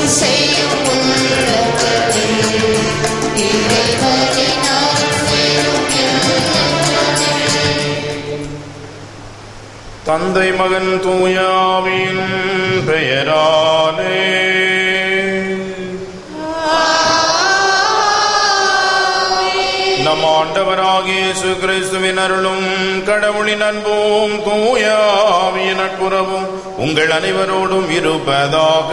செய்யும் உள்ளவரே இறைவனின் அருள்வேலும் தந்தை மகன் தூயாவின் பெயராலே நம் ஆண்டவராகிய இயேசு கிறிஸ்துவின் அருளும் கடவுளின் அன்பும் தூயாவின் நட்புறவும் உங்கள் அனைவரோடும் இருப்பதாக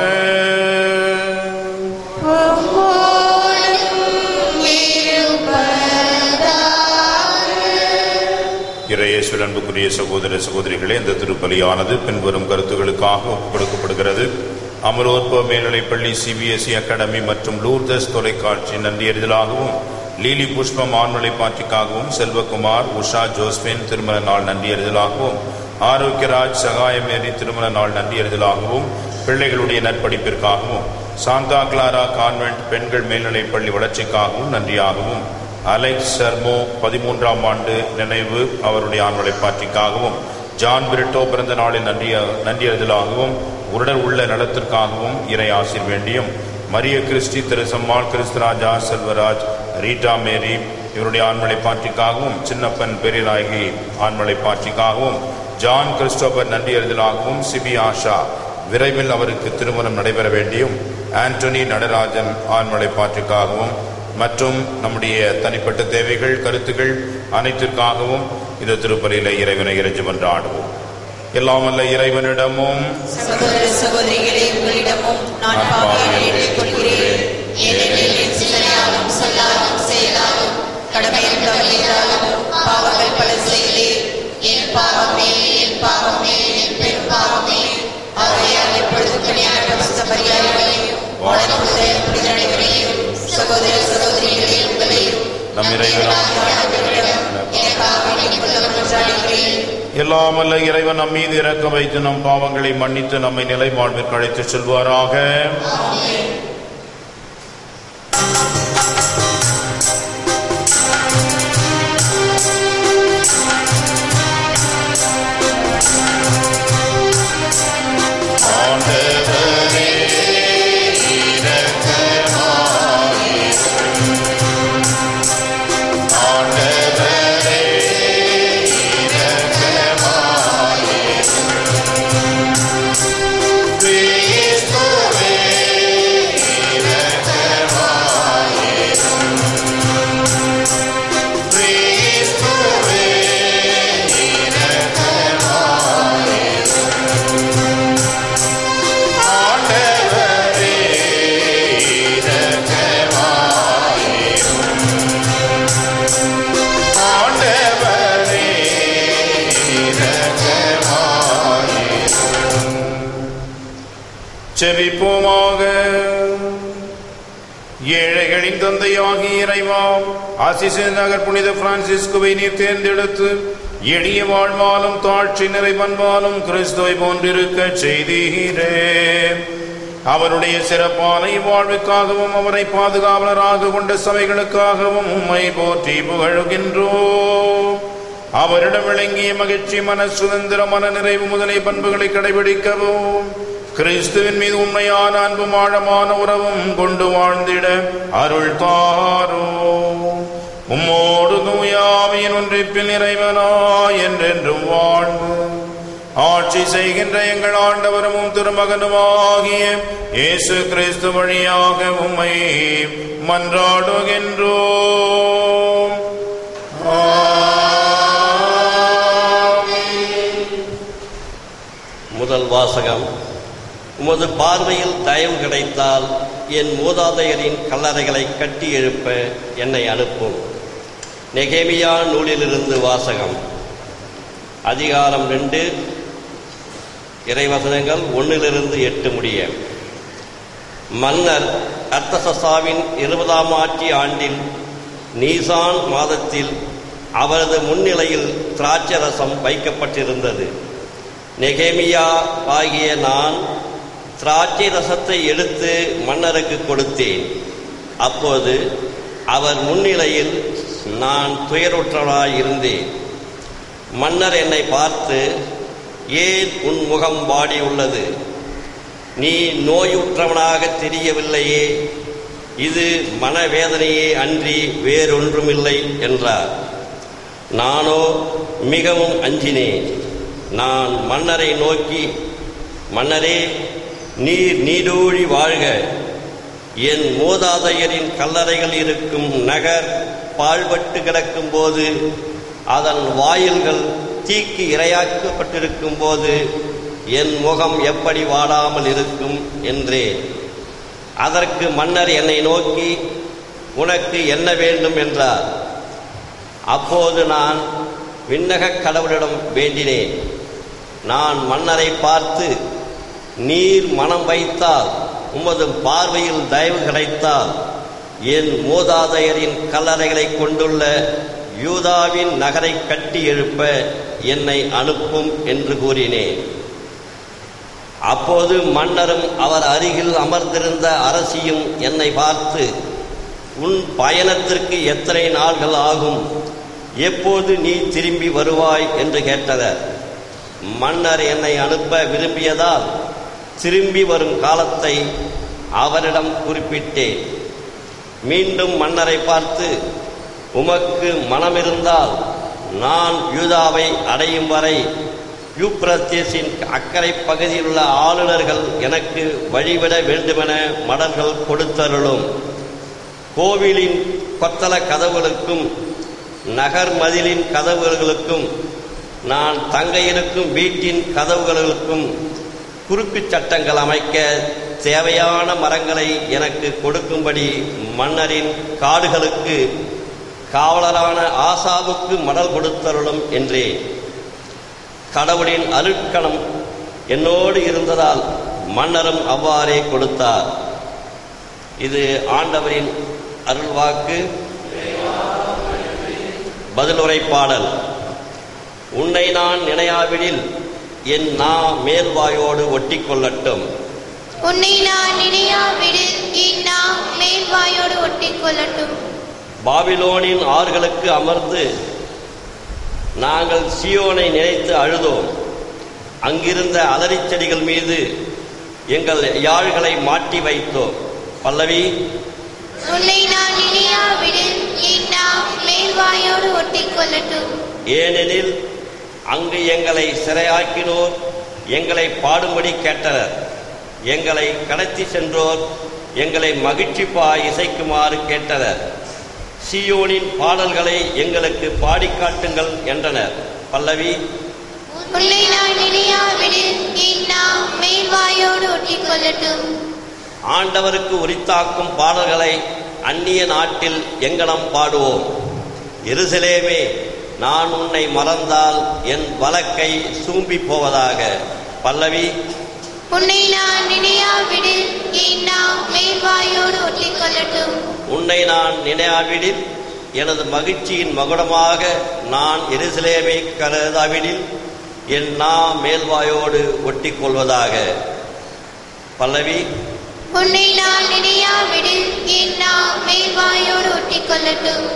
இறையேசுவில் அன்புக்குரிய சகோதர சகோதரிகளே இந்த திருப்பலியானது பின்வரும் கருத்துகளுக்காக ஒப்புக் கொடுக்கப்படுகிறது அமரோற்ப மேல்நிலைப்பள்ளி சிபிஎஸ்இ அகாடமி மற்றும் லூர்தஸ் தொலைக்காட்சி நன்றியறிதலாகவும் லீலி புஷ்பம் ஆண்மலை பாட்டிக்காகவும் செல்வகுமார் உஷா ஜோஸ்பின் திருமண நாள் நன்றியறிதலாகவும் ஆரோக்கியராஜ் சகாயமேரி திருமண நாள் நன்றியறிதலாகவும் பிள்ளைகளுடைய நற்படிப்பிற்காகவும் சாந்தா கிளாரா கான்வென்ட் பெண்கள் மேல்நிலைப்பள்ளி வளர்ச்சிக்காகவும் நன்றியாகவும் அலெக்ஸ் சர்மோ பதிமூன்றாம் ஆண்டு நினைவு அவருடைய ஆண்மலை பாட்டிக்காகவும் ஜான் பிரிட்டோ பிறந்த நாளில் நன்றிய நன்றியறிதலாகவும் உடல் உள்ள நலத்திற்காகவும் இறை ஆசிர் வேண்டியும் Maria Christy Thirusammal Kristuraja Selvaraj Rita Mary இவருடைய ஆண்மலை பாட்டிக்காகவும் சின்னப்பன் பெரியநாயகி ஆண்மலை பாட்டிக்காகவும் ஜான் கிறிஸ்டோபர் நன்றியறிதலாகவும் சிபி ஆஷா விரைவில் அவருக்கு திருமணம் நடைபெற வேண்டியும் ஆண்டனி நடராஜன் ஆண்மலை பாட்டிற்காகவும் மற்றும் நம்முடைய தனிப்பட்ட தேவைகள் கருத்துக்கள் அனைத்திற்காகவும் இந்த திருப்பலியில இறைவனை இறைஞ்சி கொண்டாடுவோம் எல்லாம் வல்ல இறைவனிடமும் சகோதர சகோதரிகளே உங்களிடமும் நான் பாவியை ஏற்றுக்கொள்கிறேன் ஏனெனில் என் சிந்தனையாலும் சொல்லாலும் செயலாலும் கடமையில் தவறியதாலும் பாவங்கள் பல செய்தேன் என் பாவமே என் பாவமே என் பெரும் பாவமே ஆகையால் எப்பொழுதும் கல்யாண பரிசுத்த பரிகாரங்களையும் வளர்ந்த புனித அனைவரையும் சகோதர சகோதரிகளே உங்களையும் நம் இறைவனாகிய எனக்காக வேண்டிக் கொள்ள மன்றாடுகிறேன் எல்லாம் வல்ல இறைவன் நம் மீது இறக்க வைத்து நம் பாவங்களை மன்னித்து நம்மை நிலை வாழ்விற்கு அழைத்து செல்வாராக ஆண்டவரே, ஆண்டவரே, கிறிஸ்துவே, கிறிஸ்துவே, ஆண்டவரே, ஆண்டவரே, செவிப்போமாக ஏழைகளின் தந்தையாகி இறைவா ஆசிசு நகர் புனித பிரான்சிஸ்குவை நீர் தேர்ந்தெடுத்து எளிய வாழ்வாலும் தாழ்ச்சி நிறைவன்பாலும் கிறிஸ்துவை போன்றிருக்க செய்தீரே அவருடைய சிறப்பான இவ்வாழ்வுக்காகவும் அவரை பாதுகாவலராக கொண்ட சபைகளுக்காகவும் உம்மை போற்றி புகழுகின்றோம் அவரிடம் விளங்கிய மகிழ்ச்சி மன சுதந்திர மன நிறைவு முதலிய பண்புகளை கடைபிடிக்கவும் கிறிஸ்துவின் மீது உண்மையான அன்பும் ஆழமான உறவும் கொண்டு வாழ்ந்திட அருள் தாரோ உம்மோடு தூயாவியின் ஒன்றிப்பில் இறைவனாய் என்றென்றும் வாழ்வு ஆட்சி செய்கின்ற எங்கள் ஆண்டவரும் திருமகனுமாகிய இயேசு கிறிஸ்து வழியாக உம்மை மன்றாடுகின்றோம் முதல் வாசகம் உமது பார்வையில் தயவு கிடைத்தால் என் மூதாதையரின் கல்லறைகளை கட்டி எழுப்ப என்னை அனுப்பும் நெகேமியா நூலிலிருந்து வாசகம் அதிகாரம் ரெண்டு இறைவசனங்கள் ஒன்றிலிருந்து எட்டு முடிய மன்னர் அர்த்தசசாவின் இருபதாம் ஆட்சி ஆண்டில் நீசான் மாதத்தில் அவரது முன்னிலையில் திராட்சரசம் வைக்கப்பட்டிருந்தது நெகேமியா ஆகிய நான் திராட்சை ரசத்தை எடுத்து மன்னருக்கு கொடுத்தேன் அப்போது அவர் முன்னிலையில் நான் துயருற்றவராய் இருந்தேன் மன்னர் என்னை பார்த்து ஏன் உன் முகம் வாடியுள்ளது நீ நோயுற்றவனாக தெரியவில்லையே இது மனவேதனையே அன்றி வேறொன்றுமில்லை என்றார் நானோ மிகவும் அஞ்சினேன் நான் மன்னரை நோக்கி மன்னரே நீர் நீடூழி வாழ்க என் மூதாதையரின் கல்லறைகள் இருக்கும் நகர் பாழ்பட்டு கிடக்கும் போது அதன் வாயில்கள் தீக்கு இரையாக்கப்பட்டிருக்கும் போது என் முகம் எப்படி வாடாமல் இருக்கும் என்றேன் அதற்கு மன்னர் என்னை நோக்கி உனக்கு என்ன வேண்டும் என்றார் அப்போது நான் விண்ணகக் கடவுளிடம் வேண்டினேன் நான் மன்னரை பார்த்து நீர் மனம் வைத்தால் உமது பார்வையில் தயவு கிடைத்தால் என் மூதாதையரின் கல்லறைகளை கொண்டுள்ள யூதாவின் நகரை கட்டி எழுப்ப என்னை அனுப்பும் என்று கூறினேன் அப்போது மன்னரும் அவர் அருகில் அமர்ந்திருந்த அரசியும் என்னை பார்த்து உன் பயணத்திற்கு எத்தனை நாள்கள் ஆகும் எப்போது நீ திரும்பி வருவாய் என்று கேட்டனர் மன்னர் என்னை அனுப்ப விரும்பியதால் திரும்பி வரும் காலத்தை அவரிடம் குறிப்பிட்டேன் மீண்டும் மன்னரை பார்த்து உமக்கு மனமிருந்தால் நான் யூதாவை அடையும் வரை யூப்ரத்தேசின் அக்கறை பகுதியில் உள்ள ஆளுநர்கள் எனக்கு வழிவிட வேண்டுமென மடல்கள் கொடுத்தருளும் கோவிலின் கொத்தள கதவுகளுக்கும் நகர் மதிலின் கதவுகளுக்கும் நான் தங்க இருக்கும் வீட்டின் கதவுகளுக்கும் குறுக்கு சட்டங்கள் அமைக்க தேவையான மரங்களை எனக்கு கொடுக்கும்படி மன்னரின் காடுகளுக்கு காவலரான ஆசாவுக்கு மடல் கொடுத்தருளும் என்றேன் கடவுளின் அருட்கணம் என்னோடு இருந்ததால் மன்னரும் அவ்வாறே கொடுத்தார் இது ஆண்டவரின் அருள்வாக்கு பதிலுரை பாடல் உன்னை நான் நினையாவிடில் என் நா மேல்வாயோடு ஒட்டி கொள்ளட்டும் உன்னை நான் நினையாவிடில் என் நாம் மேல்வாயோடு ஒட்டிக் கொள்ளட்டும் பாபிலோனின் ஆறுகளுக்கு அமர்ந்து நாங்கள் சியோனை நினைத்து அழுதோம் அங்கிருந்த அலரிச் செடிகள் மீது எங்கள் யாழ்களை மாட்டி வைத்தோம் பல்லவி உன்னை நான் நினையாவிடில் என் நாம் மேல்வாயோடு ஒட்டிக் கொள்ளட்டும் ஏனெனில் அங்கு எங்களை சிறையாக்கினோர் எங்களை பாடும்படி கேட்டனர் எங்களை கடத்தி சென்றோர் எங்களை மகிழ்ச்சிப்பாய் இசைக்குமாறு கேட்டனர் சியோனின் பாடல்களை எங்களுக்கு பாடிக் காட்டுங்கள் என்றனர் பல்லவி உன்னை நான் நினையாவிடில் என் நாம் மேல்வாயோடு ஒட்டிக் கொள்ளட்டும் ஆண்டவருக்கு உரித்தாக்கும் பாடல்களை அந்நிய நாட்டில் எங்கனம் பாடுவோம் எருசலேமே நான் உன்னை மறந்தால் என் வலக்கை சூம்பி போவதாக பல்லவி உன்னை நான் நினையாவிடில் என் நாம் மேல்வாயோடு ஒட்டிக் கொள்ளட்டும் உன்னை நான் நினையாவிடில் எனது மகிழ்ச்சியின் மகுடமாக நான் எருசலேமை கருதாவிடில் என் நா மேல்வாயோடு ஒட்டிக் கொள்வதாக பல்லவி உன்னை நான் நினையாவிடில் என் நாம் மேல்வாயோடு ஒட்டிக் கொள்ளட்டும்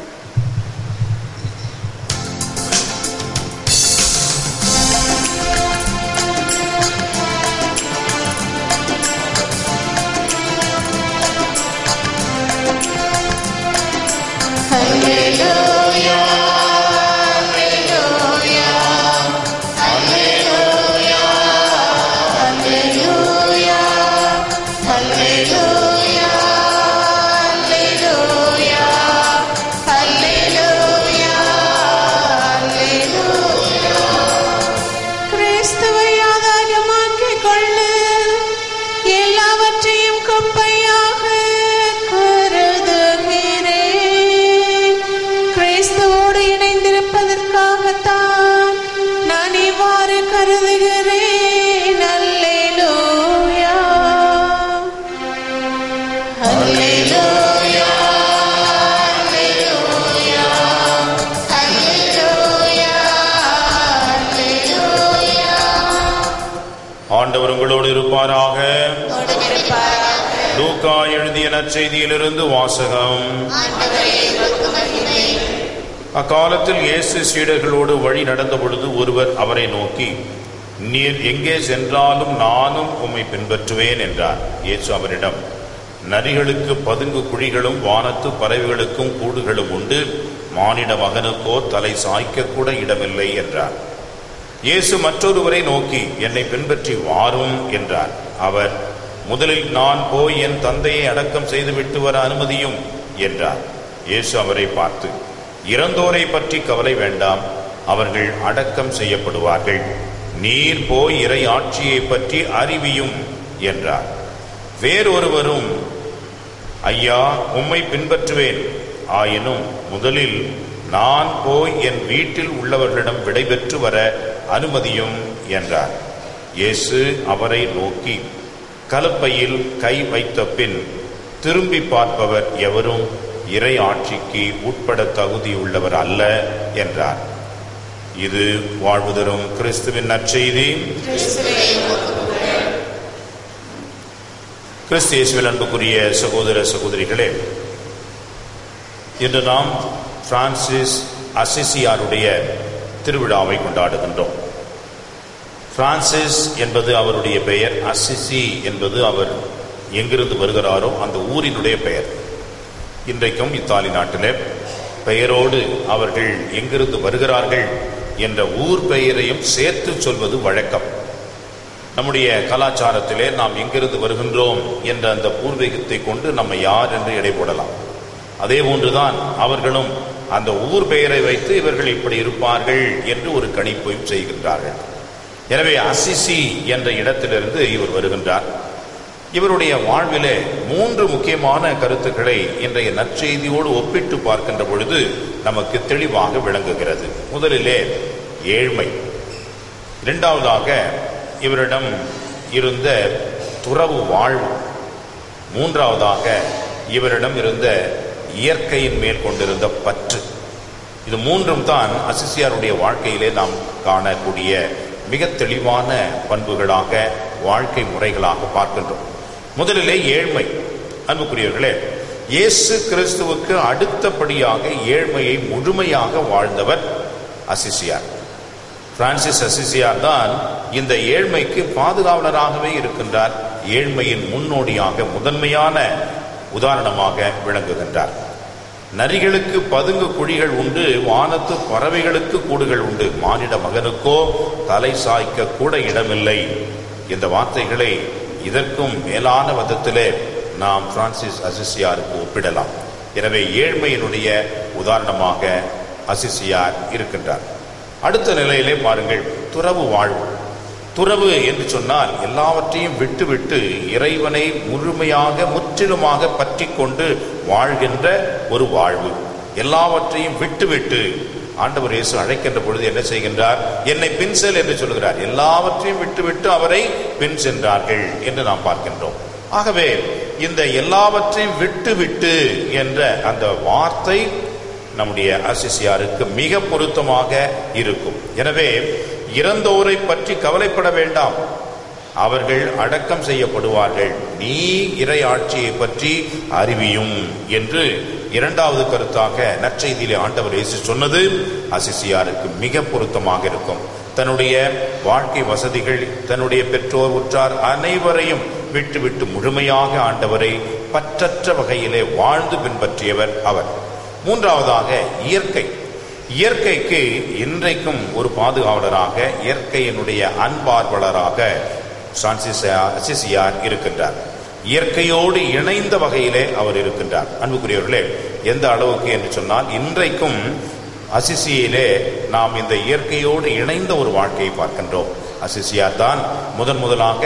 கிறிஸ்துவை ஆதாரமாக்கிக் கொள்ளு எல்லாவற்றையும் குப்பையாக கருதுகிறேன் கிறிஸ்துவோடு இணைந்திருப்பதற்காகத்தான் நான் இவ்வாறு கருதுகிறேன் அல்லேலூயா அல்லேலூயா ஆண்டவர் உங்களோடு இருப்பாராக லூக்கா எழுதிய நற்செய்தியிலிருந்து வாசகம் அக்காலத்தில் இயேசு சீடர்களோடு வழி நடந்த பொழுது ஒருவர் அவரை நோக்கி நீர் எங்கே சென்றாலும் நானும் உம்மை பின்பற்றுவேன் என்றார் இயேசு அவரிடம் நரிகளுக்கு பதுங்கு குழிகளும் வானத்து பறவைகளுக்கும் கூடுகளும் உண்டு மானிட மகனுக்கோ தலை சாய்க்க கூட இடமில்லை என்றார் இயேசு மற்றொருவரை நோக்கி என்னை பின்பற்றி வாரும் என்றார் அவர் முதலில் நான் போய் என் தந்தையை அடக்கம் செய்துவிட்டு வர அனுமதியும் என்றார் இயேசு அவரை பார்த்து இறந்தோரை பற்றி கவலை வேண்டாம் அவர்கள் அடக்கம் செய்யப்படுவார்கள் நீர் போய் இறை ஆட்சியை பற்றி அறிவியும் என்றார் வேறொருவரும் ஐயா உம்மை பின்பற்றுவேன் ஆயினும் முதலில் நான் போய் என் வீட்டில் உள்ளவர்களிடம் விடைபெற்று வர அனுமதியும் என்றார் இயேசு அவரை நோக்கி கலப்பையில் கை வைத்த பின் திரும்பி பார்ப்பவர் எவரும் இறை ஆட்சிக்கு உட்பட தகுதியுள்ளவர் அல்ல என்றார் இது வாழ்வு தரும் கிறிஸ்துவின் நற்செய்தி கிறிஸ்து இயேசுவில் அன்புக்குரிய சகோதர சகோதரிகளே இன்று நாம் பிரான்சிஸ் அசிசியாருடைய திருவிழாவை கொண்டாடுகின்றோம் பிரான்சிஸ் என்பது அவருடைய பெயர் அசிசி என்பது அவர் எங்கிருந்து வருகிறாரோ அந்த ஊரினுடைய பெயர் இன்றைக்கும் இத்தாலி நாட்டிலே பெயரோடு அவர்கள் எங்கிருந்து வருகிறார்கள் என்ற ஊர் பெயரையும் சேர்த்து சொல்வது வழக்கம் நம்முடைய கலாச்சாரத்திலே நாம் எங்கிருந்து வருகின்றோம் என்ற அந்த பூர்வீகத்தை கொண்டு நம்ம யார் என்று எடை போடலாம் அதே போன்றுதான் அவர்களும் அந்த ஊர் பெயரை வைத்து இவர்கள் இப்படி இருப்பார்கள் என்று ஒரு கணிப்பையும் செய்கின்றார்கள் எனவே அசிசி என்ற இடத்திலிருந்து இவர் வருகின்றார் இவருடைய வாழ்விலே மூன்று முக்கியமான கருத்துக்களை இன்றைய நற்செய்தியோடு ஒப்பிட்டு பார்க்கின்ற பொழுது நமக்கு தெளிவாக விளங்குகிறது முதலிலே ஏழ்மை இரண்டாவதாக இவரிடம் இருந்த துறவு வாழ்வு மூன்றாவதாக இவரிடம் இருந்த இயற்கையின் மேல் கொண்டிருந்த பற்று இது மூன்றும் தான் அசிசியாருடைய வாழ்க்கையிலே நாம் காணக்கூடிய மிக தெளிவான பண்புகளாக வாழ்க்கை முறைகளாக பார்க்கின்றோம் முதலிலே ஏழ்மை அன்புக்குரியவர்களே இயேசு கிறிஸ்துவுக்கு அடுத்தபடியாக ஏழ்மையை முழுமையாக வாழ்ந்தவர் அசிசியார் பிரான்சிஸ் அசிசியார் தான் இந்த ஏழ்மைக்கு பாதுகாவலராகவே இருக்கின்றார் ஏழ்மையின் முன்னோடியாக முதன்மையான உதாரணமாக விளங்குகின்றார் நரிகளுக்கு பதுங்கு குழிகள் உண்டு வானத்து பறவைகளுக்கு கூடுகள் உண்டு மானிட மகனுக்கோ தலை சாய்க்க கூட இடமில்லை இந்த வார்த்தைகளை இதற்கும் மேலான விதத்திலே நாம் பிரான்சிஸ் அசிசியாருக்கு ஒப்பிடலாம் எனவே ஏழ்மையினுடைய உதாரணமாக அசிசியார் இருக்கின்றார் அடுத்த நிலையிலே பாருங்கள் துறவு வாழ்வு துறவு என்று சொன்னால் எல்லாவற்றையும் விட்டுவிட்டு இறைவனை முழுமையாக முற்றிலுமாக பற்றி கொண்டு வாழ்கின்ற ஒரு வாழ்வு எல்லாவற்றையும் விட்டுவிட்டு ஆண்டவர் இயேசு அழைக்கின்ற பொழுது என்ன செய்கின்றார் என்னை பின் செல் என்று சொல்கிறார் எல்லாவற்றையும் விட்டுவிட்டு அவரை பின் சென்றார்கள் என்று நாம் பார்க்கின்றோம் ஆகவே இந்த எல்லாவற்றையும் விட்டு விட்டு என்ற அந்த வார்த்தை நம்முடைய அசிசியாருக்கு மிக பொருத்தமாக இருக்கும் எனவே இறந்தோரை பற்றி கவலைப்பட வேண்டாம் அவர்கள் அடக்கம் செய்யப்படுவார்கள் நீ இறை ஆட்சியை பற்றி அறிவியும் என்று இரண்டாவது கருத்தாக நற்செய்தியிலே ஆண்டவர் இயேசு சொன்னது அசிசியாருக்கு மிக பொருத்தமாக இருக்கும் தன்னுடைய வாழ்க்கை வசதிகள் தன்னுடைய பெற்றோர் உற்றார் அனைவரையும் விட்டுவிட்டு முழுமையாக ஆண்டவரை பற்றற்ற வகையிலே வாழ்ந்து பின்பற்றியவர் அவர் மூன்றாவதாக இயற்கை இயற்கைக்கு இன்றைக்கும் ஒரு பாதுகாவலராக இயற்கையினுடைய அன்பார்வலராக பிரான்சிஸ் அசிசியார் இருக்கின்றார் இயற்கையோடு இணைந்த வகையிலே அவர் இருக்கின்றார் அன்புக்குரியவர்களே எந்த அளவுக்கு என்று சொன்னால் இன்றைக்கும் அசிசியிலே நாம் இந்த இயற்கையோடு இணைந்த ஒரு வாழ்க்கையை பார்க்கின்றோம் அசிசியார் தான் முதன் முதலாக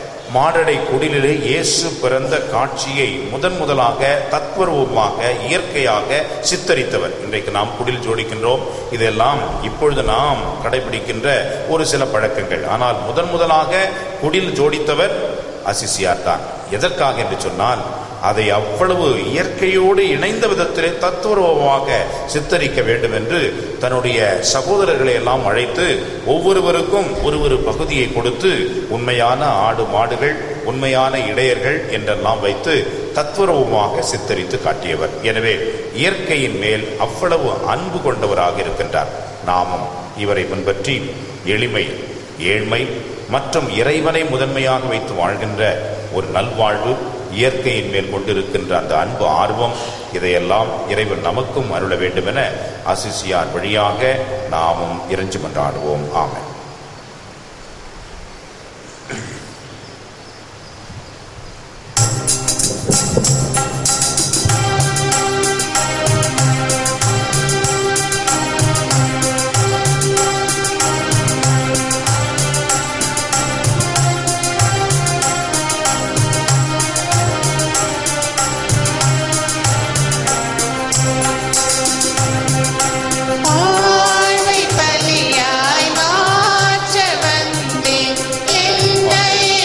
மாடடை குடிலிலே இயேசு பிறந்த காட்சியை முதன் முதலாக தத்வரூபமாக இயற்கையாக சித்தரித்தவர் இன்றைக்கு நாம் குடில் ஜோடிக்கின்றோம் இதெல்லாம் இப்பொழுது நாம் கடைபிடிக்கின்ற ஒரு சில பழக்கங்கள் ஆனால் முதன் முதலாக குடில் ஜோடித்தவர் அசிசியார் தான் எதற்காக என்று சொன்னால் அதை அவ்வளவு இயற்கையோடு இணைந்த விதத்திலே தத்துவமாக சித்தரிக்க வேண்டும் என்று தன்னுடைய சகோதரர்களை எல்லாம் அழைத்து ஒவ்வொருவருக்கும் ஒரு ஒரு பகுதியை கொடுத்து உண்மையான ஆடு மாடுகள் உண்மையான இடையர்கள் என்றெல்லாம் வைத்து தத்துவமாக சித்தரித்து காட்டியவர் எனவே இயற்கையின் மேல் அவ்வளவு அன்பு கொண்டவராக இருக்கின்றார் நாமும் இவரை பின்பற்றி எளிமை ஏழ்மை மற்றும் இறைவனை முதன்மையாக வைத்து வாழ்கின்ற ஒரு நல்வாழ்வு இயற்கையின் மேல் கொண்டிருக்கின்ற அந்த அன்பு ஆர்வம் இதையெல்லாம் இறைவன் நமக்கும் அருள வேண்டும் என அசிசியார் வழியாக நாமும் இறைஞ்சு கொண்டாடுவோம் ஆமென் ஆழ்வை பலியாய் மாற்ற வந்தேன் என்னையே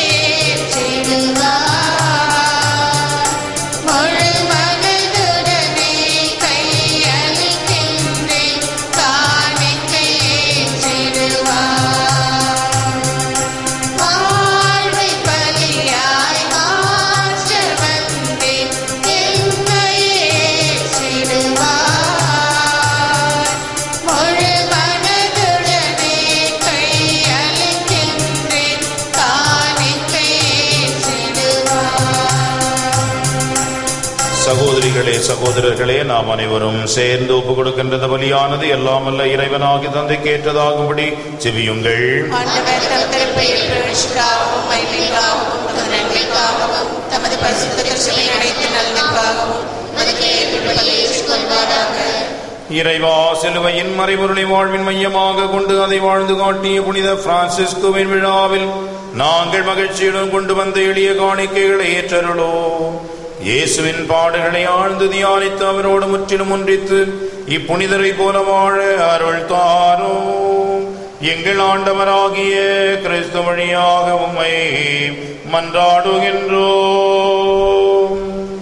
ஏற்றிடுவார். முழு மனதுடனே கையளிக்கின்றேன் காணிக்கை ஏற்றிடுவார். வாழ்வை பலியாய் மாற்ற வந்தேன் என்னையே ஏற்றிடுவார். முழு மனதுடனே கையளிக்கின்றேன் காணிக்கை ஏற்றிடுவார். சகோதரிகளே சகோதரர்களே நாம் அனைவரும் சேர்ந்து ஒப்பு கொடுக்கின்றது பலியானது எல்லாம் அல்ல இறைவனாகி தந்தை கேட்டதாகும்படி செவியுங்கள் ஆண்டவர் தம் திருப்பையில் பிரவேசிக்காகவும் மகிமைக்காகவும் தமது நன்மைக்காகவும் தமது பரிசுத்த கிருஷ்ணனை அழைத்து நலனுக்காகவும் மதுக்கே ஏற்றுக்கொள்வாராக இறைவா சிலுவையின் மறைபொருளை வாழ்வின் மையமாக கொண்டு அதை வாழ்ந்து காட்டிய புனித பிரான்சிஸ்குவின் விழாவில் நாங்கள் மகிழ்ச்சியுடன் கொண்டு வந்த எளிய காணிக்கைகளை ஏற்றருளோ இயேசுவின் பாடுகளை ஆழ்ந்து தியானித்து அவரோடு முற்றிலும் ஒன்றித்து இப்புனிதரை போல வாழ அருள் தாரோ எங்கள் ஆண்டவராகிய கிறிஸ்து வழியாக உம்மை மன்றாடுகின்றோம்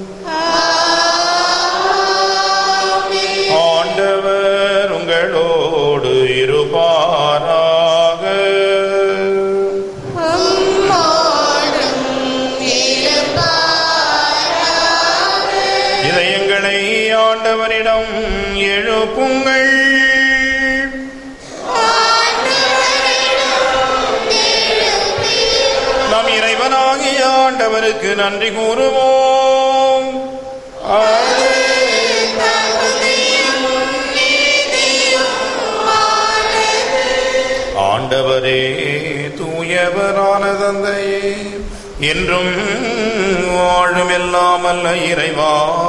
ஆண்டவர் உங்களோடு இருப்பாராக இதயங்களை ஆண்டவரிடம் எழுப்புங்கள் நம் இறைவனாகிய ஆண்டவருக்கு நன்றி கூறுவோம் அது ஆண்டவரே தூயவரான தந்தையே என்றும் வாழும் எல்லாம் அல்ல இறைவா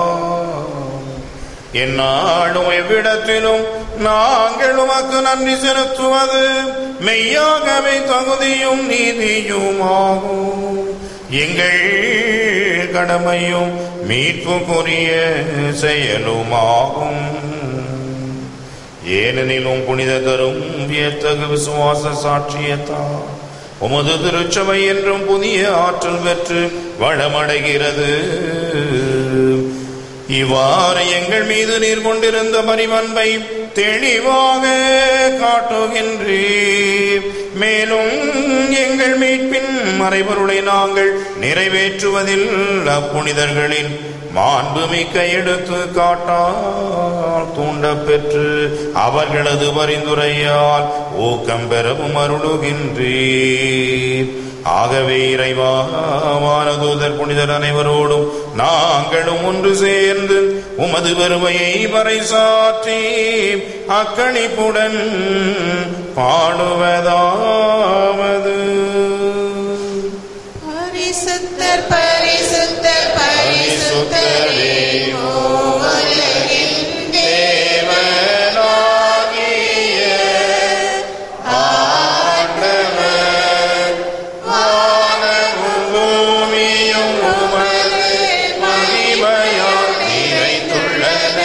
என்னாலும் எவ்விடத்திலும் நாங்கள் உமக்கு நன்றி செலுத்துவது மெய்யாகவே தகுதியும் நீதியுமாகும் எங்கள் கடமையும் மீட்புக்குரிய செயலுமாகும் ஏனெனிலும் புனித தரும் வியத்தகு விசுவாச சாட்சியத்தான் உமது திருச்சபை என்றும் புதிய ஆற்றல் பெற்று வளமடைகிறது இவ்வாறு எங்கள் மீது நீர் கொண்டிருந்த பரிவன்பை தெளிவாக காட்டுகின்றீர் மேலும் எங்கள் மீட்பின் மறைபொருளை நாங்கள் நிறைவேற்றுவதில் அப்புனிதர்களின் மாண்புமிக்க எடுத்து காட்டால் தூண்டப் பெற்று அவர்களது பரிந்துரையால் ஊக்கம் பெறவும் அருளுகின்றீர் ஆகவே இறைவா வானதூதர் புனிதர் அனைவரோடும் நாங்களும் ஒன்று சேர்ந்து உமது பெருமையை பறைசாற்றி அக்களிப்புடன் பாடுவதாவது பரிசுத்தர் பரிசுத்தர் பரிசுத்தரே உலகின் தேவனாகிய ஆண்டவர் வானமும் பூமியும் உமது மகிமையால் நிறைந்துள்ளன.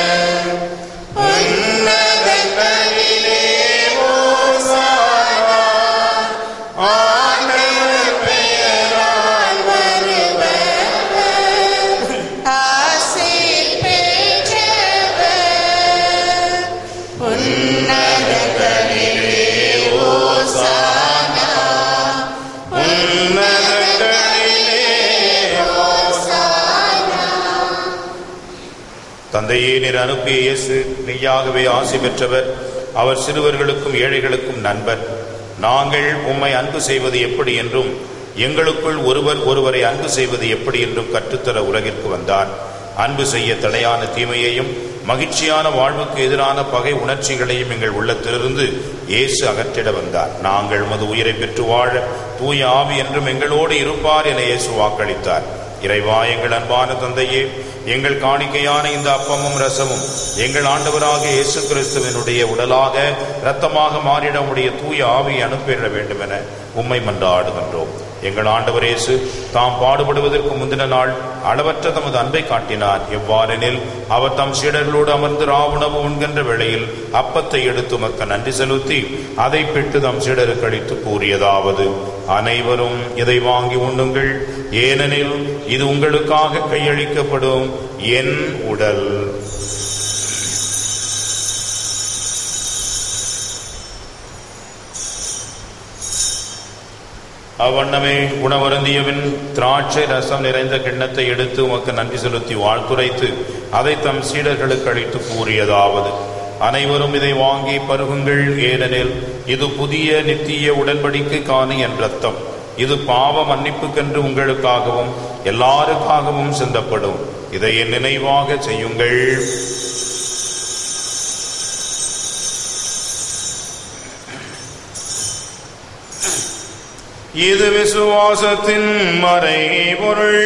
உன்னதங்களிலே ஓசானா, ஆண்டவர் பெயரால் ஆசீர் பெற்றவர் உன்னதங்களிலே ஓசானா உன்னதங்களிலே தந்தையே நீர் அனுப்பிய இயேசு மெய்யாகவே ஆசி பெற்றவர் அவர் சிறுவர்களுக்கும் ஏழைகளுக்கும் நண்பர் நாங்கள் உம்மை அன்பு செய்வது எப்படி என்றும் எங்களுக்குள் ஒருவர் ஒருவரை அன்பு செய்வது எப்படி என்றும் கற்றுத்தர உலகிற்கு வந்தார் அன்பு செய்ய தடையான தீமையையும் மகிழ்ச்சியான வாழ்வுக்கு எதிரான பகை உணர்ச்சிகளையும் எங்கள் உள்ளத்திலிருந்து இயேசு அகற்றிட வந்தார் நாங்கள் உமது உயிரை பெற்று வாழ தூய ஆவி என்றும் எங்களோடு இருப்பார் என இயேசு வாக்களித்தார் இறைவா எங்கள் அன்பான தந்தையே எங்கள் காணிக்கையான இந்த அப்பமும் ரசமும் எங்கள் ஆண்டவராக இயேசு கிறிஸ்துவினுடைய உடலாக இரத்தமாக மாறிட உடைய தூய ஆவியை அனுப்பிட வேண்டும் என உம்மை மன்றாடுகின்றோம் எங்கள் ஆண்டவர் இயேசு தாம் பாடுபடுவதற்கு முந்தின நாள் அளவற்ற தமது அன்பை காட்டினார் எவ்வாறெனில் அவர் தம் சீடர்களோடு அமர்ந்து ராவுணவு உண்கின்ற வேளையில் அப்பத்தை எடுத்து மக்க நன்றி செலுத்தி அதை பெற்று தம் சீடருக்கு அளித்து கூறியதாவது அனைவரும் இதை வாங்கி உண்ணுங்கள் ஏனெனில் இது உங்களுக்காக கையளிக்கப்படும் என் உடல் அவ்வண்ணமே உணவருந்தியவின் திராட்சை ரசம் நிறைந்த கிண்ணத்தை எடுத்து உமக்கு நன்றி செலுத்தி வாழ்த்துரைத்து அதை தம் சீடர்களுக்கு அளித்து கூறியதாவது அனைவரும் இதை வாங்கி பருகுங்கள் ஏனெனில் இது புதிய நித்திய உடன்படிக்கைக்கான என் ரத்தம் இது பாவ மன்னிப்புக்கென்று உங்களுக்காகவும் எல்லாருக்காகவும் சிந்தப்படும் இதை என் நினைவாக செய்யுங்கள் இது விசுவாசத்தின் மறைபொருள்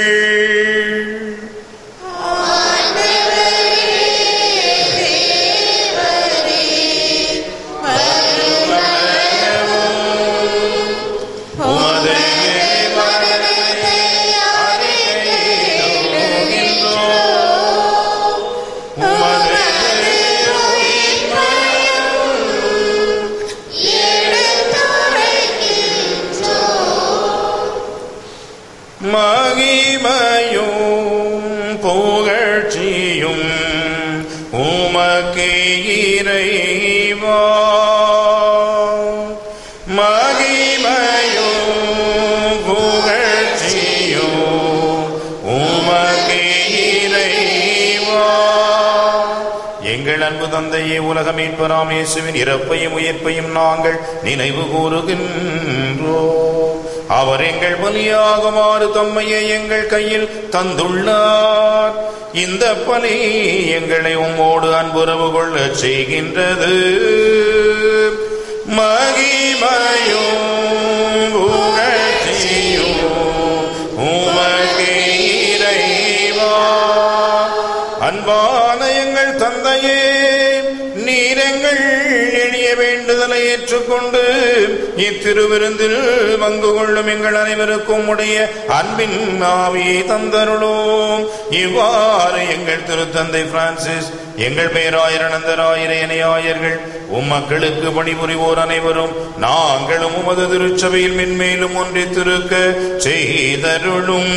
உமது மரணத்தை அறிக்கையிடுகின்றோம். உமது மகிமையும் புகழ்ச்சியும் உமக்கு இறைவா மகிமையும் புகழ்ச்சியும் உமக்கு இறைவா எங்கள் அன்பு தந்தையே உலக மீட்பராம் இயேசுவின் இறப்பையும் உயிர்ப்பையும் நாங்கள் நினைவு கூறுகின்றோம் அவர் எங்கள் பலியாக மாறு தம்மையை எங்கள் கையில் தந்துள்ளார் இந்த பலி எங்களை உம்மோடு அன்புறவு கொள்ள செய்கின்றது மகிமையும் புகழ்ச்சியும் உமக்கு இறைவா அன்பான எங்கள் தந்தையே நீர் எங்கள் எளிய வேண்டுதலை ஏற்றுக்கொண்டு இத்திருவிருந்தில் பங்கு கொள்ளும் எங்கள் அனைவருக்கும் உடைய அன்பின் ஆவியை தந்தருளோம் இவ்வாறு எங்கள் திருத்தந்தை பிரான்சிஸ் எங்கள் பேராயர் அனந்தராயர் இணையாயர்கள் உம்மக்களுக்கு பணிபுரிவோர் அனைவரும் நாங்களும் உமது திருச்சபையில் மென்மேலும் ஒன்றித்திருக்க செய்தருளும்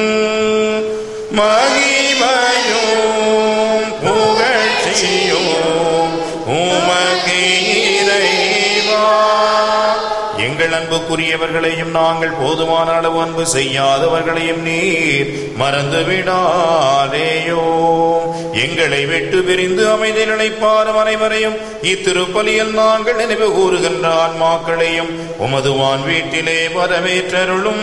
மகிமையும் புகழ்ச்சியும் உமக்கு இறைவா எங்கள் அன்புக்குரியவர்களையும் நாங்கள் போதுமான அளவு அன்பு செய்யாதவர்களையும் நீர் மறந்து விடாதேயோ எங்களை விட்டு பிரிந்து அமைதி நிலைப்பாரும் அனைவரையும் இத்திருப்பலியில் நாங்கள் நினைவு கூறுகின்ற ஆன்மாக்களையும் உமதுவான் வீட்டிலே வரவேற்றருளும்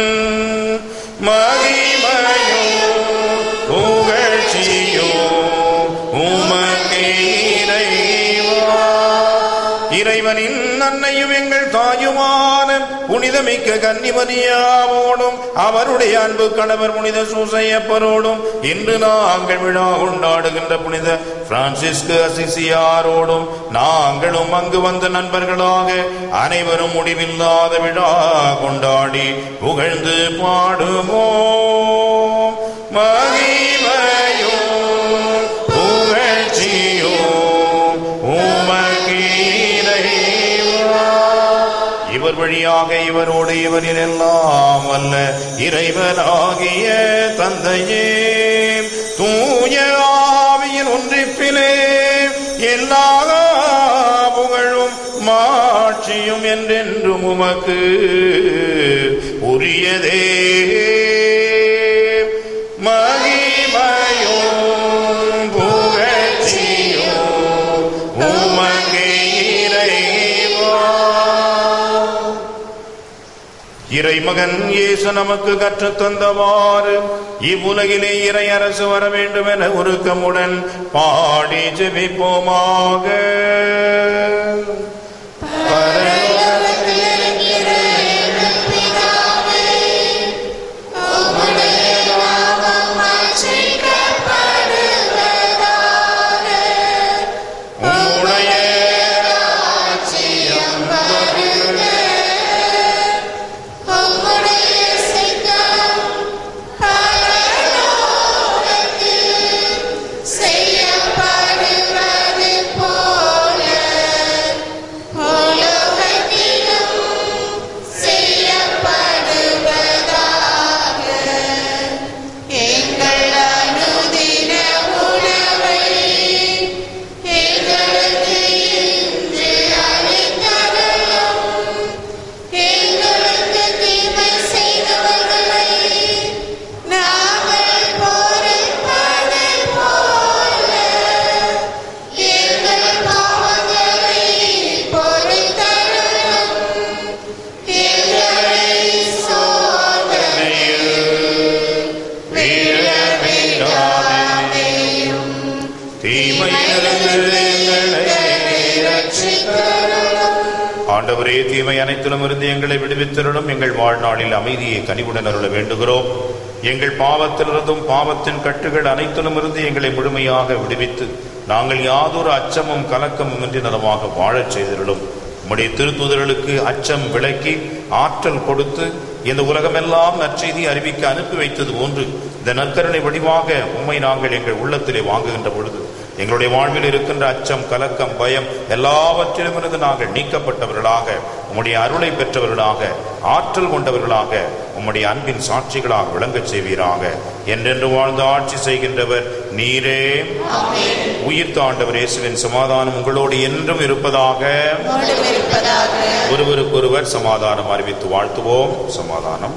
மகிமையும் புகழ்ச்சியும் உமக்கு இறைவா இறைவனின் அன்னையும் எங்கள் தாயுமான புனிதமிக்க கன்னிமதியாவோடும் அவருடைய அன்பு கணவர் புனித சூசையப்பரோடும் இன்று நாங்கள் விழா கொண்டாடுகின்ற புனித பிரான்சிஸ்கு அசிசியாரோடும் நாங்களும் அங்கு வந்த நண்பர்களாக அனைவரும் முடிவில்லாத விழா கொண்டாடி புகழ்ந்து பாடுவோம் மகிமையும் புகழ்ச்சியும் உமக்கு இறைவா. இவர் வழியாக இவரோடு இவரில் எல்லாம் வல்ல இறைவனாகிய தந்தையே தூய ஆவியின் ஒன்றிப்பிலே எல்லா புகழும் மாட்சியும் என்றென்றும் உமக்கு உரியதே மகிமையும் புகழ்ச்சியும் உமக்கு இறைவா இறைமகன் இயேசு நமக்கு கற்றுத் தந்தவாறு இவ்வுலகிலே இறை அரசு வர வேண்டும் என உருக்கமுடன் பாடி ஜெபிப்போமாக உம்முடைய செய்யப்படுவது போல உலகத்திலும் செய்யப்படுவதாக எங்கள் அனுதின உணவை எங்களுக்கு இன்று அளித்தருளும் எங்களுக்கு தீமை செய்தவர்களை நாங்கள் பொறுப்பது போல எங்கள் பாவங்களை பொறுத்தருளும் எங்களை சோதனையில் விழவிடாதேயும் தீமையிலிருந்து எங்களை ரட்சித்தருளும் ஆண்டவரே தீமை அனைத்திலும் இருந்து எங்களை விடுவித்தருளும் எங்கள் வாழ்நாளில் அமைதியை கனிவுடன் அருள வேண்டுகிறோம் எங்கள் பாவத்திலிருந்தும் பாவத்தின் கட்டுகள் அனைத்திலும் இருந்து எங்களை முழுமையாக விடுவித்து நாங்கள் யாதொரு அச்சமும் கலக்கமும் இன்றி நலமாக வாழச் செய்திருளும் உம்முடைய திருத்துதர்களுக்கு அச்சம் விளக்கி ஆற்றல் கொடுத்து இந்த உலகமெல்லாம் நற்செய்தி அறிவிக்க அனுப்பி வைத்தது போன்று இந்த நற்கருணை வடிவாக உம்மை நாங்கள் எங்கள் உள்ளத்திலே வாங்குகின்ற பொழுது எங்களுடைய வாழ்வில் இருக்கின்ற அச்சம் கலக்கம் பயம் எல்லாவற்றிலுமிருந்து நாங்கள் நீக்கப்பட்டவர்களாக உம்முடைய அருளை பெற்றவர்களாக ஆற்றல் கொண்டவர்களாக உம்முடைய அன்பின் சாட்சிகளாக விளங்கச் செய்வீராக என்றென்று வாழ்ந்து ஆட்சி செய்கின்றவர் நீரே உயிர்த்த ஆண்டவர் இயேசுவின் சமாதானம் உங்களோடு என்றும் இருப்பதாக உம்மோடும் இருப்பதாக ஒருவருக்கொருவர் சமாதானம் அறிவித்து வாழ்த்துவோம் சமாதானம்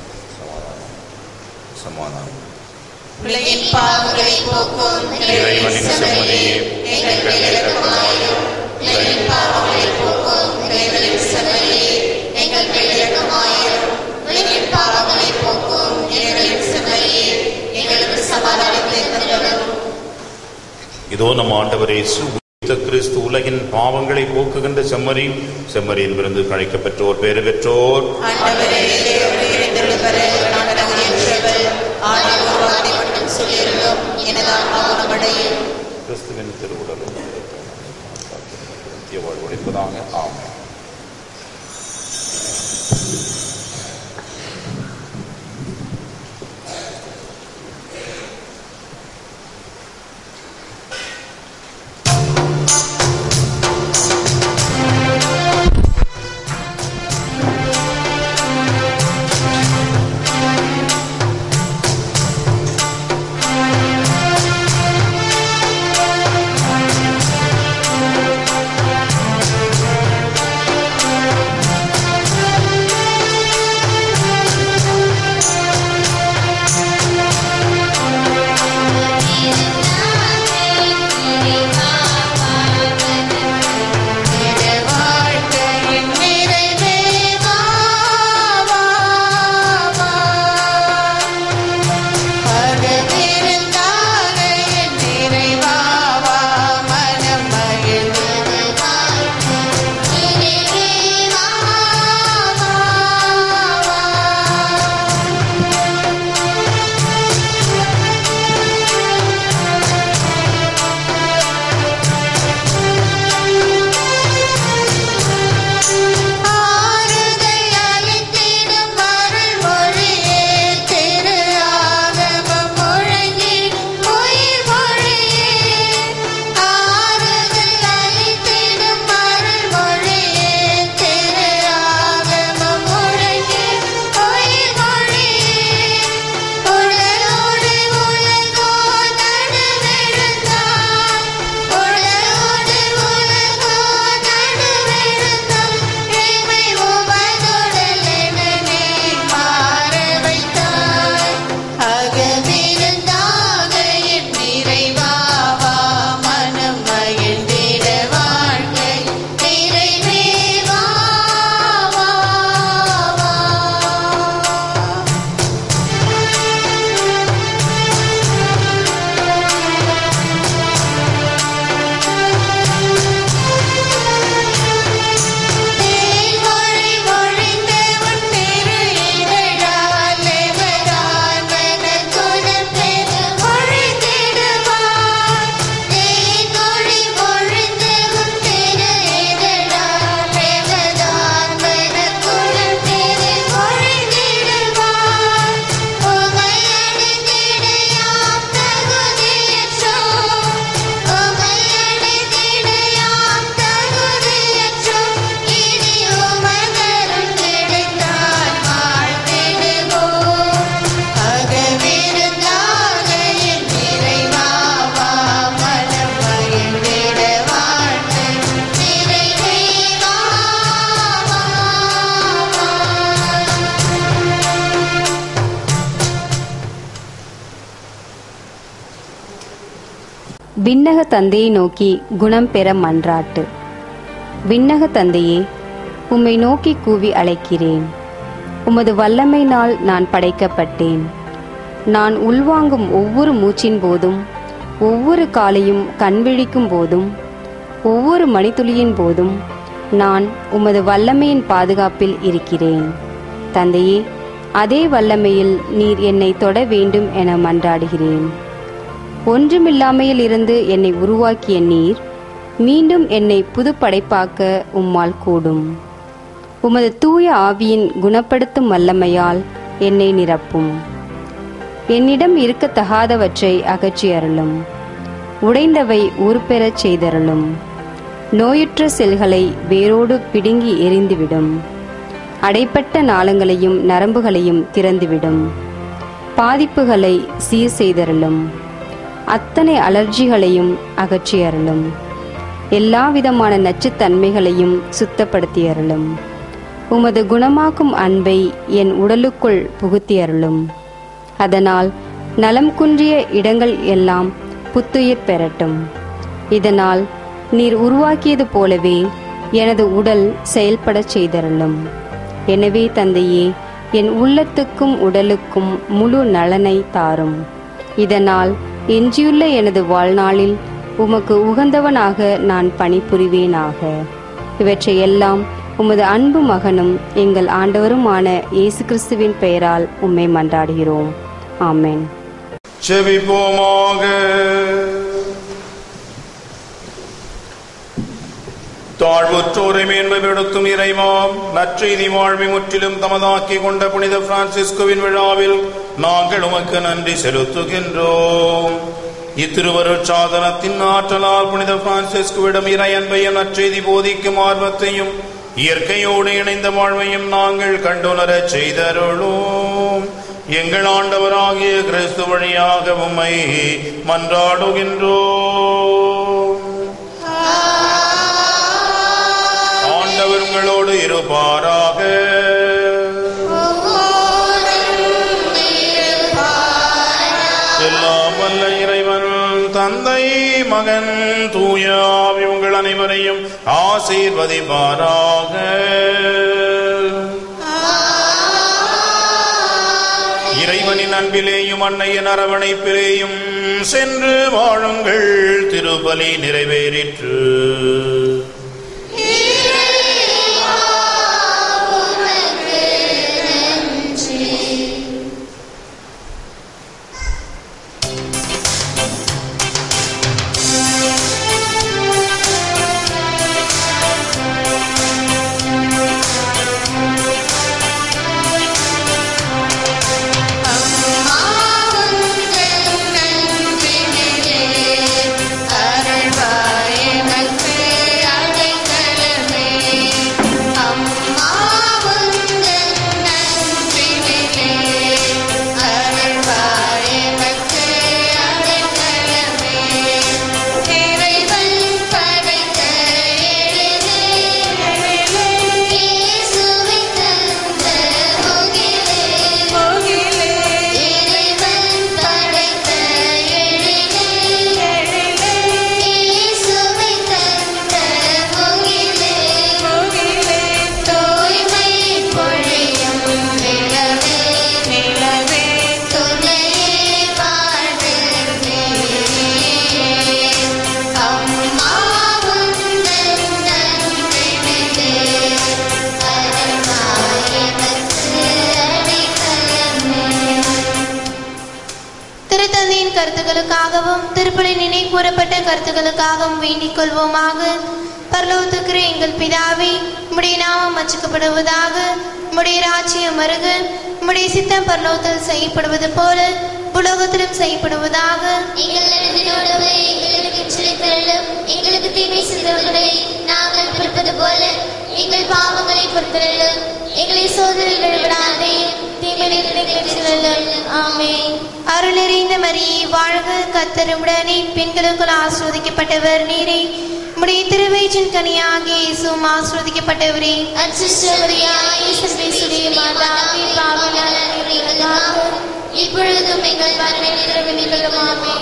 சமாதானம் சமாதானம் உலகின் பாவங்களை போக்கும் இறைவனின் செம்மறியே, எங்கள் மேல் இரக்கமாயிரும் உலகின் பாவங்களை போக்கும் இறைவனின் செம்மறியே எங்கள் மேல் இரக்கமாயிரும் உலகின் பாவங்களை போக்கும் இறைவனின் செம்மறியே எங்களுக்கு சமாதானத்தை தந்தரும் இதோ நம் ஆண்டவர் இயேசு உயிர்த்த கிறிஸ்து உலகின் பாவங்களை போக்குகின்ற செம்மறி செம்மறியின் விருந்து கழைக்கப் பெற்றோர் பேறு பெற்றோர் ஆண்டவரே உயிரிழந்தவர் நான் தகுதியற்றவர் ஆண்டவர் வார்த்தை மட்டும் சொல்லியிருந்தோம் எனதான் குணமடையும் கிறிஸ்துவின் திருவுடலும் நித்திய வாழ்வு அளிப்பதாக ஆமென் ஆண்டவரே விண்ணக தந்தையை நோக்கி குணம் பெற மன்றாட்டு விண்ணக தந்தையே உம்மை நோக்கி கூவி அழைக்கிறேன் உமது வல்லமையினால் நான் படைக்கப்பட்டேன் நான் உள்வாங்கும் ஒவ்வொரு மூச்சின் போதும் ஒவ்வொரு காலையும் கண்விழிக்கும் போதும் ஒவ்வொரு மணித்துளியின் போதும் நான் உமது வல்லமையின் பாதுகாப்பில் இருக்கிறேன் தந்தையே அதே வல்லமையில் நீர் என்னை தொட வேண்டும் என மன்றாடுகிறேன் ஒன்றுமில்லாமையில் இருந்து என்னை உருவாக்கிய நீர் மீண்டும் என்னை புது படைப்பாக்க உம்மால் கூடும் உமது தூய ஆவியின் குணப்படுத்தும் வல்லமையால் என்னை நிரப்பும் என்னிடம் இருக்கத்தகாதவற்றை அகற்றி அருளும் உடைந்தவை உருப்பெறச் செய்தருளும் நோயுற்ற செல்களை வேரோடு பிடுங்கி எரிந்துவிடும் அடைப்பட்ட நாளங்களையும் நரம்புகளையும் திறந்துவிடும் பாதிப்புகளை சீர் செய்தருளும் அத்தனை அலர்ஜிகளையும் அகற்றி அருளும் எல்லா விதமான நச்சுத்தன்மைகளையும் சுத்தப்படுத்தி அருளும் உமது குணமாக்கும் அன்பை என் உடலுக்குள் புகுத்தி அருளும் அதனால் நலம் குன்றிய இடங்கள் எல்லாம் புத்துயிர் பெறட்டும் இதனால் நீர் உருவாக்கியது போலவே எனது உடல் செயல்படச் செய்தருளும் எனவே தந்தையே என் உள்ளத்துக்கும் உடலுக்கும் முழு நலனை தாரும் இதனால் எஞ்சியுள்ள எனது வாழ்நாளில் உமக்கு உகந்தவனாக நான் பணிபுரிவேனாக இவற்றையெல்லாம் உமது அன்பு மகனும் எங்கள் ஆண்டவருமான இயேசு கிறிஸ்துவின் பெயரால் உம்மை மன்றாடுகிறோம் ஆமென் செவிப்போமாக தாழ்வுற்றோரை மேன்மைப்படுத்தும் இறைவாம் நற்செய்தி வாழ்வை முற்றிலும் தமதாக்கி கொண்ட புனித பிரான்சிஸ்கோவின் விழாவில் நாங்கள் உமக்கு நன்றி செலுத்துகின்றோம் இத்திருவருட் சாதனத்தின் ஆற்றலால் புனித பிரான்சிஸ்குவிடம் இறை அன்பையும் நற்செய்தி போதிக்கும் ஆர்வத்தையும் இயற்கையோடு இணைந்த வாழ்வையும் நாங்கள் கண்டுணரச் செய்தருளோம் எங்கள் ஆண்டவராகிய கிறிஸ்து வழியாக உம்மை மன்றாடுகின்றோம் ஆண்டவர் உங்களோடு இருப்பாராக எல்லாம் வல்ல இறைவன் தந்தை மகன் தூய ஆவி உங்கள் அனைவரையும் ஆசீர்வதிப்பாராக இறைவனின் அன்பிலேயும் அன்னையின் அரவணைப்பிலேயும் சென்று வாழுங்கள் திருபலி நிறைவேறிற்று திருத்தந்தையின் கருத்துக்களுக்காகவும் திருப்பலி நினை கூறப்பட்ட கருத்துக்களுக்காகவும் வேண்டிக் கொள்வோமாக பரலோகத்துக்கிற எங்கள் பிதாவே உம்முடைய நாமம் மச்சுக்கப்படுவதாக உம்முடைய ராஜ்யம் வருக உம்முடைய சித்தம் பரலோகத்தில் செய்யப்படுவது போல உலோகத்திலும் செய்யப்படுவதாக எங்கள் எழுதினோடு எங்களுக்கு சிரித்தருளும் எங்களுக்கு தீமை செய்தவர்களை நாங்கள் பொறுப்பது போல எங்கள் பாவங்களை பொறுத்தருளும் எங்களை சோதனைகள் விடாதே தீமையிலிருந்து ஆமென் அருள் நிறைந்த மரியே வாழ்க கத்தருமுடனே பெண்களுக்குள் ஆஸ்ரோதிக்கப்பட்டவர் நீரே உம்முடைய திருவயிற்றின் கனியாகிய இயேசுவும் ஆஸ்ரோதிக்கப்பட்டவரே அச்சிஷ்டவரியா ஈஸ்வரேஸ்வரிய மாதாவே பாவனாக இப்பொழுதும் எங்கள் வரவேற்கிறவர்களும் ஆமென்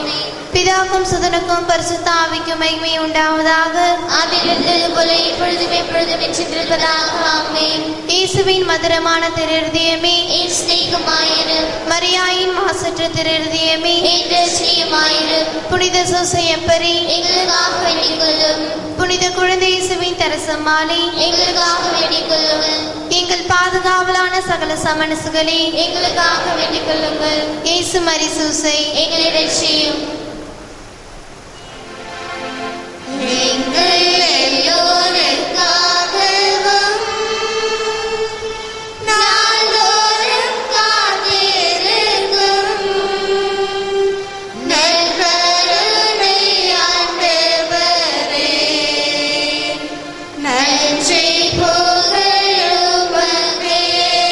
பிதாக்கும் சுதனுக்கும் பரிசுத்த ஆவிக்கும் மகிமை உண்டாவதாக அதில் இருந்தது போல இப்பொழுதும் எப்பொழுதும் என்றிருப்பதாக ஆமென் இயேசுவின் மதுரமான திருஹிருதயமே என் சிநேகமாயிரு மரியாயின் மாசற்ற திருஹிருதயமே என் ரட்சியமாயிரு புனித சூசையப்பரி எங்களுக்காக வேண்டிக் கொள்ளும் புனித குழந்தை இயேசுவின் தரசம்மாளி எங்களுக்காக வேண்டிக் கொள்ளும் எங்கள் பாதுகாவலான சகல சமனசுகளே எங்களுக்காக வேண்டிக் கொள்ளுங்கள் இயேசு மரி சூசை எங்களை ரட்சியும் எங்கள் எல்லோருக்காகவும் நாள்தோறும் காத்திருக்கும் நற்கருணை ஆண்டவரே, நன்றி புகழுமக்கே.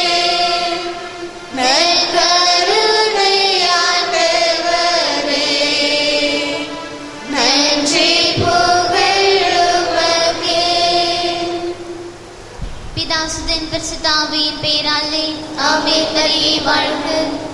நற்கருணை ஆண்டவரே, நன்றி புகழுமக்கே. பிதாசுதன் பரிசுத்தாவியின் பெயராலே ஆமே மரியே வாழ்க